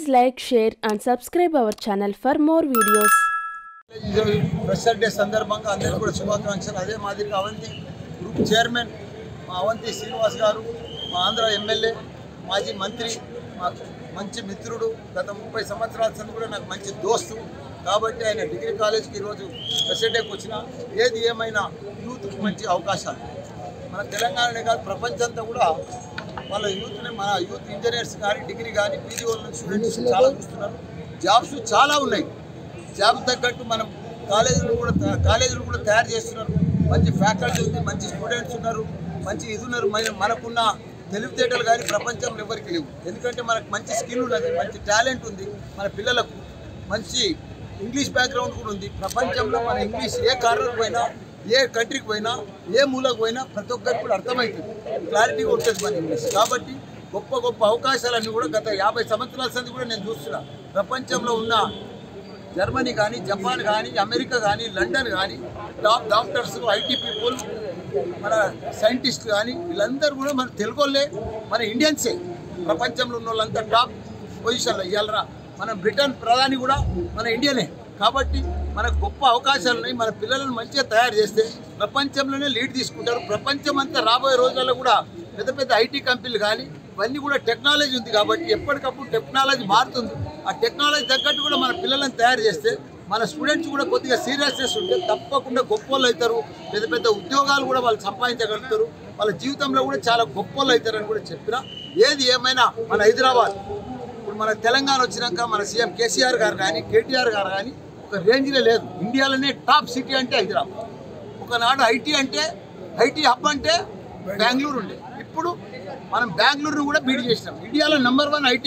Please like, share and subscribe our channel for more videos. ఈరోజు fresher day సందర్భంగా అందరికీ కూడా శుభాకాంక్షలు అదే మాదిరిగా అవంతి గ్రూప్ చైర్మన్ మా అవంతి శ్రీనివాస్ గారు మా ఆంధ్ర ఎమ్మెల్యే మాజీ మంత్రి మా మంచి మిత్రుడు గత ముప్పై సంవత్సరాల సంది కూడా నాకు మంచి దోస్తు కాబట్టి ఆయన డిగ్రీ కాలేజ్కి ఈరోజు ఫ్రెషర్ డేకి వచ్చిన ఏది ఏమైనా యూత్కి మంచి అవకాశాలు మన తెలంగాణనే కాదు ప్రపంచంతో కూడా వాళ్ళ యూత్ని మన యూత్ ఇంజనీర్స్ కానీ డిగ్రీ కానీ పీజీ వాళ్ళు స్టూడెంట్స్ చాలా చూస్తున్నారు జాబ్స్ చాలా ఉన్నాయి జాబ్ తగ్గట్టు మనం కాలేజీలు కూడా త- కాలేజీలు కూడా తయారు చేస్తున్నారు మంచి ఫ్యాకల్టీ ఉంది మంచి స్టూడెంట్స్ ఉన్నారు మంచి ఇది ఉన్నారు మన- మనకున్న తెలివితేటలు కానీ ప్రపంచంలో ఎవరికి లేవు ఎందుకంటే మనకు మంచి స్కిల్ ఉన్నది మంచి టాలెంట్ ఉంది మన పిల్లలకు మంచి ఇంగ్లీష్ బ్యాక్గ్రౌండ్ కూడా ఉంది ప్రపంచంలో మన ఇంగ్లీష్ ఏ కార్నర్ పోయినా ఏ కంట్రీకి పోయినా ఏ మూలకు పోయినా ప్రతి ఒక్కరికి కూడా అర్థమవుతుంది క్లారిటీగా ఉంటుంది మన ఇంగ్లీష్ కాబట్టి గొప్ప గొప్ప అవకాశాలన్నీ కూడా గత యాభై సంవత్సరాల సంది కూడా నేను చూస్తున్నా ప్రపంచంలో ఉన్న జర్మనీ కానీ జపాన్ కానీ అమెరికా కానీ లండన్ కానీ టాప్ డాక్టర్స్ ఐటీ పీపుల్ మన సైంటిస్ట్ కానీ వీళ్ళందరూ కూడా మన తెలుగు వాళ్ళే మన ఇండియన్సే ప్రపంచంలో ఉన్న వాళ్ళంతా టాప్ పొజిషన్లో ఇవాళ మన బ్రిటన్ ప్రధాని కూడా మన ఇండియనే కాబట్టి మనకు గొప్ప అవకాశాలు ఉన్నాయి మన పిల్లలను మంచిగా తయారు చేస్తే ప్రపంచంలోనే లీడ్ తీసుకుంటారు ప్రపంచం అంతా రాబోయే రోజుల్లో కూడా పెద్ద పెద్ద ఐటీ కంపెనీలు కానీ ఇవన్నీ కూడా టెక్నాలజీ ఉంది కాబట్టి ఎప్పటికప్పుడు టెక్నాలజీ మారుతుంది ఆ టెక్నాలజీ తగ్గట్టు కూడా మన పిల్లలను తయారు చేస్తే మన స్టూడెంట్స్ కూడా కొద్దిగా సీరియస్నెస్ ఉంటే తప్పకుండా గొప్ప వాళ్ళు అవుతారు పెద్ద పెద్ద ఉద్యోగాలు కూడా వాళ్ళు సంపాదించగలుగుతారు వాళ్ళ జీవితంలో కూడా చాలా గొప్ప వాళ్ళు అవుతారని కూడా చెప్పిన ఏది ఏమైనా మన హైదరాబాద్ ఇప్పుడు మన తెలంగాణ వచ్చినాక మన సీఎం కేసీఆర్ గారు కానీ కేటీఆర్ గారు కానీ ఒక రేంజ్లో లేదు ఇండియాలోనే టాప్ సిటీ అంటే హైదరాబాద్ ఒకనాడు ఐటీ అంటే ఐటీ హబ్ అంటే బెంగళూరు ఉండే ఇప్పుడు మనం బెంగళూరును కూడా బీట్ చేసినాం ఇండియాలో నెంబర్ వన్ ఐటీ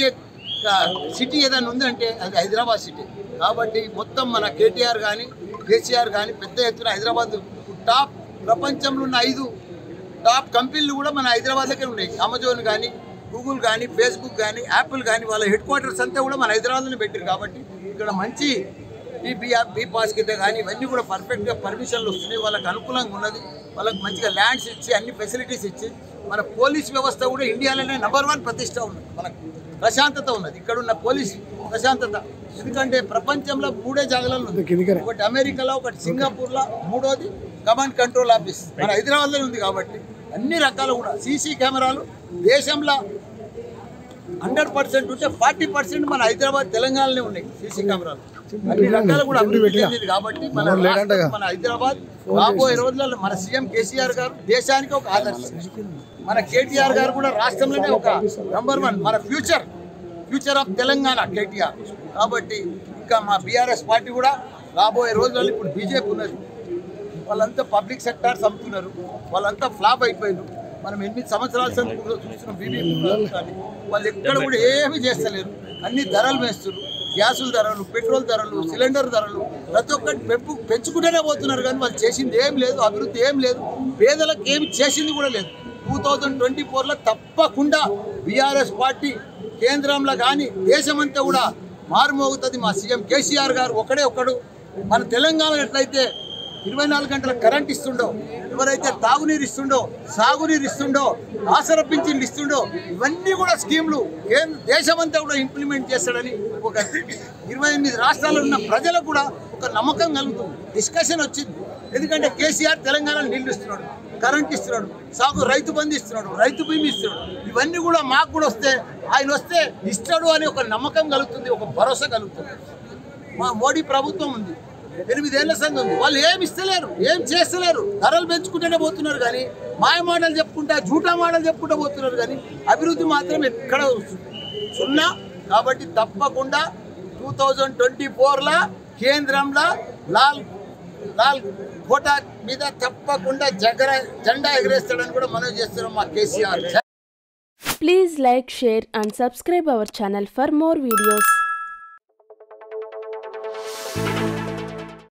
సిటీ ఏదైనా ఉందంటే అది హైదరాబాద్ సిటీ కాబట్టి మొత్తం మన కేటీఆర్ కానీ కేసీఆర్ కానీ పెద్ద ఎత్తున హైదరాబాద్ టాప్ ప్రపంచంలో ఉన్న ఐదు టాప్ కంపెనీలు కూడా మన హైదరాబాద్ దగ్గర ఉన్నాయి అమెజాన్ కానీ గూగుల్ కానీ ఫేస్బుక్ కానీ యాపిల్ కానీ వాళ్ళ హెడ్ క్వార్టర్స్ అంతా కూడా మన హైదరాబాద్లోనే పెట్టారు కాబట్టి ఇక్కడ మంచి ఈ బీ బీ పాస్ కింద కానీ ఇవన్నీ కూడా పర్ఫెక్ట్గా పర్మిషన్లు వస్తున్నాయి వాళ్ళకి అనుకూలంగా ఉన్నది వాళ్ళకి మంచిగా ల్యాండ్స్ ఇచ్చి అన్ని ఫెసిలిటీస్ ఇచ్చి మన పోలీస్ వ్యవస్థ కూడా ఇండియాలోనే నెంబర్ వన్ ప్రతిష్ట ఉన్నది మనకు ప్రశాంతత ఉన్నది ఇక్కడ ఉన్న పోలీస్ ప్రశాంతత ఎందుకంటే ప్రపంచంలో మూడే జాగాలలో ఉంది ఒకటి అమెరికాలో ఒకటి సింగపూర్లో మూడోది కమాండ్ కంట్రోల్ ఆఫీస్ మన హైదరాబాద్లో ఉంది కాబట్టి అన్ని రకాలు కూడా సీసీ కెమెరాలు దేశంలో హండ్రెడ్ పర్సెంట్ ఉంటే ఫార్టీ పర్సెంట్ మన హైదరాబాద్ తెలంగాణలో ఉన్నాయి సీసీ కెమెరాలు అన్ని రకాలు కూడా అభివృద్ధి చెందింది కాబట్టి మన రాష్ట్రం, మన హైదరాబాద్ రాబోయే రోజులలో మన సీఎం కేసీఆర్ గారు దేశానికి ఒక ఆదర్శం మన కేటీఆర్ గారు కూడా రాష్ట్రంలోనే ఒక నంబర్ వన్ మన future future of Telangana KTR కాబట్టి ఇంకా మా బీఆర్ఎస్ పార్టీ కూడా రాబోయే రోజులలో ఇప్పుడు బీజేపీ ఉన్నది వాళ్ళంతా పబ్లిక్ సెక్టార్స్ అమ్ముతున్నారు వాళ్ళంతా ఫ్లాప్ అయిపోయారు మనం ఎనిమిది సంవత్సరాల సంది కూడా చూస్తున్నాం బీబీపీ కానీ వాళ్ళు ఎక్కడ కూడా ఏమీ చేస్తలేరు అన్ని ధరలు వేస్తున్నారు గ్యాసుల ధరలు పెట్రోల్ ధరలు సిలిండర్ ధరలు ప్రతి ఒక్కటి పెంపు పెంచుకుంటూనే పోతున్నారు కానీ వాళ్ళు చేసింది ఏం లేదు అభివృద్ధి ఏం లేదు పేదలకు ఏమి చేసింది కూడా లేదు టూ థౌజండ్ ట్వంటీ ఫోర్లో తప్పకుండా బీఆర్ఎస్ పార్టీ కేంద్రంలో కానీ దేశమంతా కూడా మారుమోగుతుంది మా సీఎం కేసీఆర్ గారు ఒకడే ఒకడు మన తెలంగాణ ఎట్లయితే ఇరవై నాలుగు గంటల కరెంట్ ఇస్తుండో ఎవరైతే తాగునీరు ఇస్తుండో సాగునీరు ఇస్తుండో ఆసర పింఛన్లు ఇస్తుండో ఇవన్నీ కూడా స్కీమ్లు కేంద్ర దేశమంతా కూడా ఇంప్లిమెంట్ చేస్తాడని ఒక ఇరవై ఎనిమిది రాష్ట్రాల్లో ఉన్న ప్రజలకు కూడా ఒక నమ్మకం కలుగుతుంది డిస్కషన్ వచ్చింది ఎందుకంటే కేసీఆర్ తెలంగాణ నీళ్లు ఇస్తున్నాడు కరెంట్ ఇస్తున్నాడు సాగు రైతు బంధు ఇస్తున్నాడు రైతు బీమా ఇస్తున్నాడు ఇవన్నీ కూడా మాకు కూడా వస్తే ఆయన వస్తే ఇస్తాడు అని ఒక నమ్మకం కలుగుతుంది ఒక భరోసా కలుగుతుంది మా మోడీ ప్రభుత్వం ఉంది ఎనిమిదేళ్ల సంఘం ఉంది వాళ్ళు ఏం ఇస్తలేరు ఏం చేస్తలేరు ధరలు పెంచుకుంటూనే పోతున్నారు కానీ మాయ మాటలు చెప్పుకుంటా జూటా మాటలు చెప్పుకుంటూ పోతున్నారు కానీ అభివృద్ధి మాత్రం ఎక్కడ సున్నా కాబట్టి తప్పకుండా టూ థౌజండ్ ట్వంటీ ఫోర్లో కేంద్రంలో లాల్ లాల్ కోటా మీద తప్పకుండా జగర జెండా ఎగరేస్తాడని కూడా మనం చేస్తున్నాం మా KCR Please like, share and subscribe our channel for more videos.